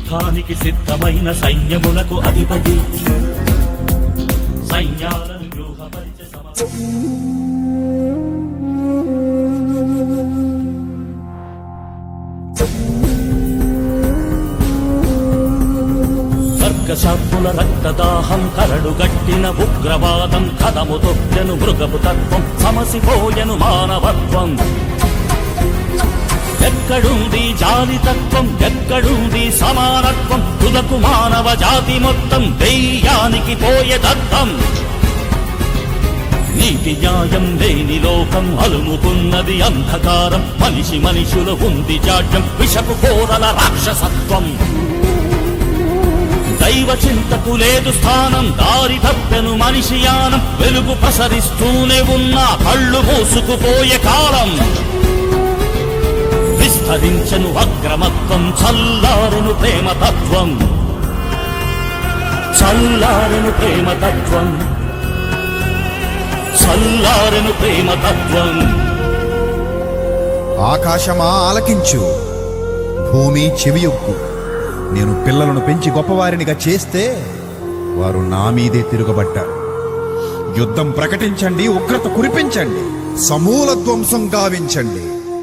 యుద్ధానికి సిద్ధమైన సైన్యములకు అధిపతి సైన్యాలను వ్యూహపరిచే సమ స్వర్గశాత్ముల రక్తదాహం కరడు గట్టిన ఉగ్రవాదం కథము తొక్కెను మృగపు తత్వం సమసిపోయెను మానవత్వం ఎక్కడుంది జాలి తత్వం ఎక్కడుంది సమానత్వం తుదకు మానవ జాతి మొత్తం దెయ్యానికి పోయే దత్తం నీతి న్యాయం లేని లోకం అలుముకున్నది అంధకారం మనిషి మనిషులు ఉంది జాడ్యం విషపు కోరల రాక్షసత్వం దైవ చింతకు లేదు స్థానం దారి తప్పెను మనిషి యానం వెలుగు ప్రసరిస్తూనే ఉన్న కళ్ళు మూసుకుపోయే కాలం విస్తరించను అక్రమత్వం చల్లారెను ప్రేమతత్వం చల్లారెను ప్రేమతత్వం చల్లారెను ప్రేమతత్వం ఆకాశమా ఆలకించు భూమి చెవియొక్కు నేను పిల్లలను పెంచి గొప్పవారినిగా చేస్తే వారు నా మీదే తిరగబడ్డారు యుద్ధం ప్రకటించండి ఉగ్రత కురిపించండి సమూల ధ్వంసం గావించండి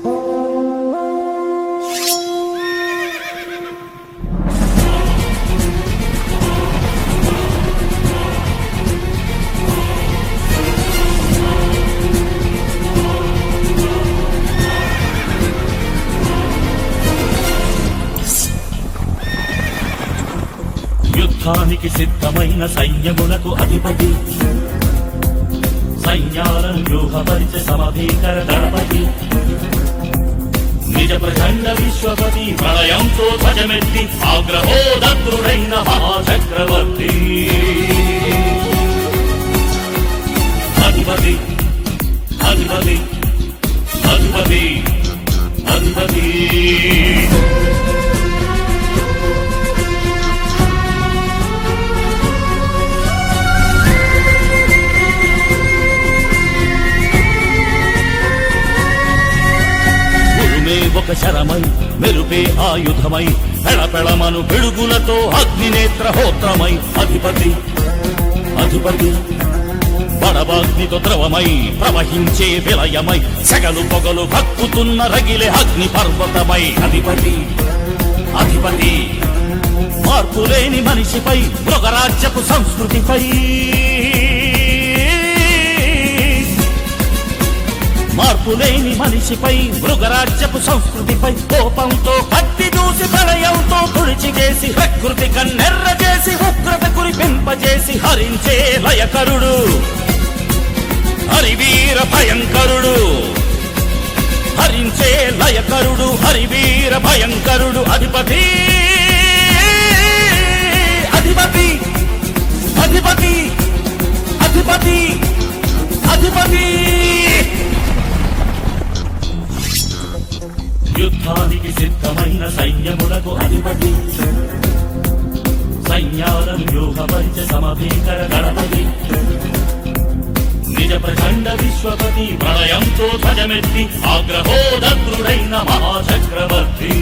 యుద్ధానికి సిద్ధమైన సైన్యములకు అధిపతి సైన్యాలను వ్యూహపరిచే సమభీకర దళపతి నిజ ప్రచండ విశ్వపతి ప్రళయంతో ధ్వజమెత్తి ఆగ్రహోదగ్రుడైన మహాచక్రవర్తి అధిపతి అధిపతి అధిపతి అధిపతి ఉరుమే ఒక శరమై మెరుపే ఆయుధమై పెళపెళమను పిడుగులతో అగ్నినేత్ర హోత్రమై అధిపతి అధిపతి పడవాగ్నితో ద్రవమై ప్రవహించే విలయమై సెగలు పొగలు కక్కుతున్న రగిలే అగ్ని పర్వతమై అధిపతి అధిపతి మార్పులేని మనిషిపై మృగరాజ్యపు సంస్కృతిపై మార్పులేని మనిషిపై మృగరాజ్యపు సంస్కృతిపై కోపంతో కత్తి దూసి ప్రళయంతో తుడిచి చేసి ప్రకృతి కన్నెర్ర చేసి ఉగ్రత కురిపింపజేసి హరించే లయకరుడు హరివీర భయంకరుడు హరించే లయకరుడు హరివీర భయంకరుడు అధిపతి అధిపతి అధిపతి అధిపతి అధిపతి యుద్ధానికి సిద్ధమైన సైన్యములకు అధిపతి సైన్యాలను వ్యూహపరిచ సమభీకర గణపతి నిజ ప్రచండ విశ్వపతి ప్రళయంతో ధ్వజమెత్తి ఆగ్రహోదగ్రుడైన మహాచక్రవర్తి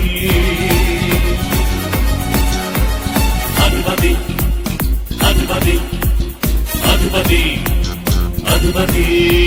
అధిపతి అధిపతి అధిపతి అధిపతి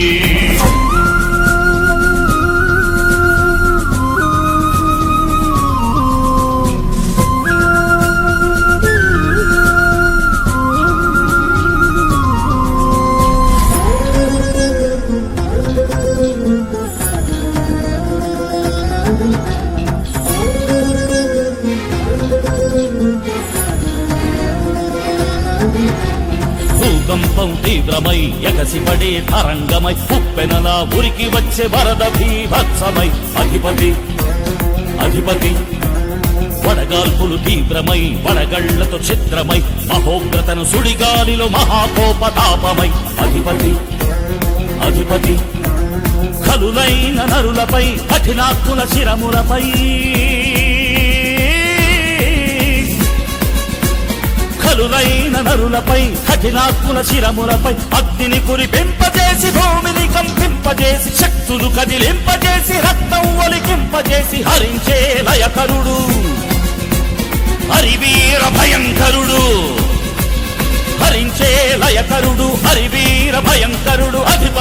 భూకంపం తీవ్రమై ఎగసిపడే తరంగమై ఉప్పెనలా ఉరికి వచ్చే వరద భీభత్సమై అధిపతి అధిపతి వడగాల్పులు తీవ్రమై వడగళ్లతో చిత్రమై మహోగ్రతను సుడిగాలిలో మహాకోపతాపమై అధిపతి అధిపతి కలులైన నరులపై కఠినాత్ముల శిరములపై కలులైన నరులపై కఠినాత్ముల శిరములపై అగ్నిని కురిపింపజేసి భూమిని కంపింపజేసి శక్తులు కదిలింపజేసి రక్తం ఒలికింపజేసి హరించే లయకరుడు హరివీ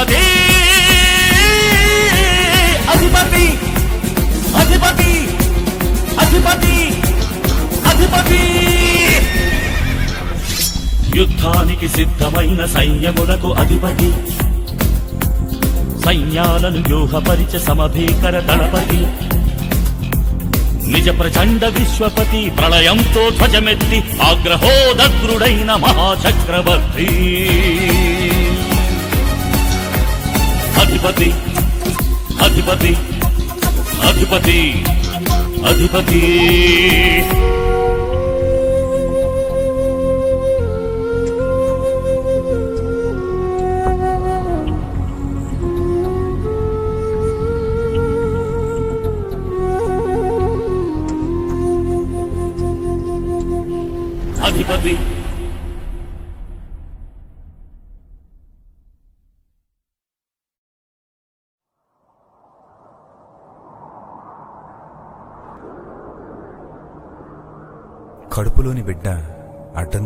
అధిపతి అధిపతి అధిపతి అధిపతి అధిపతి యుద్ధానికి సిద్ధమైన సైన్యములకు అధిపతి సైన్యాలను వ్యూహపరిచ సమభీకర దళపతి నిజ ప్రచండ విశ్వపతి ప్రళయంతో ధ్వజమెత్తి ఆగ్రహోదగ్రుడైన మహాచక్రవర్తి అధిపతి అధిపతి అధిపతి అధిపతి అధిపతి కడుపులోని బిడ్డ అడ్డం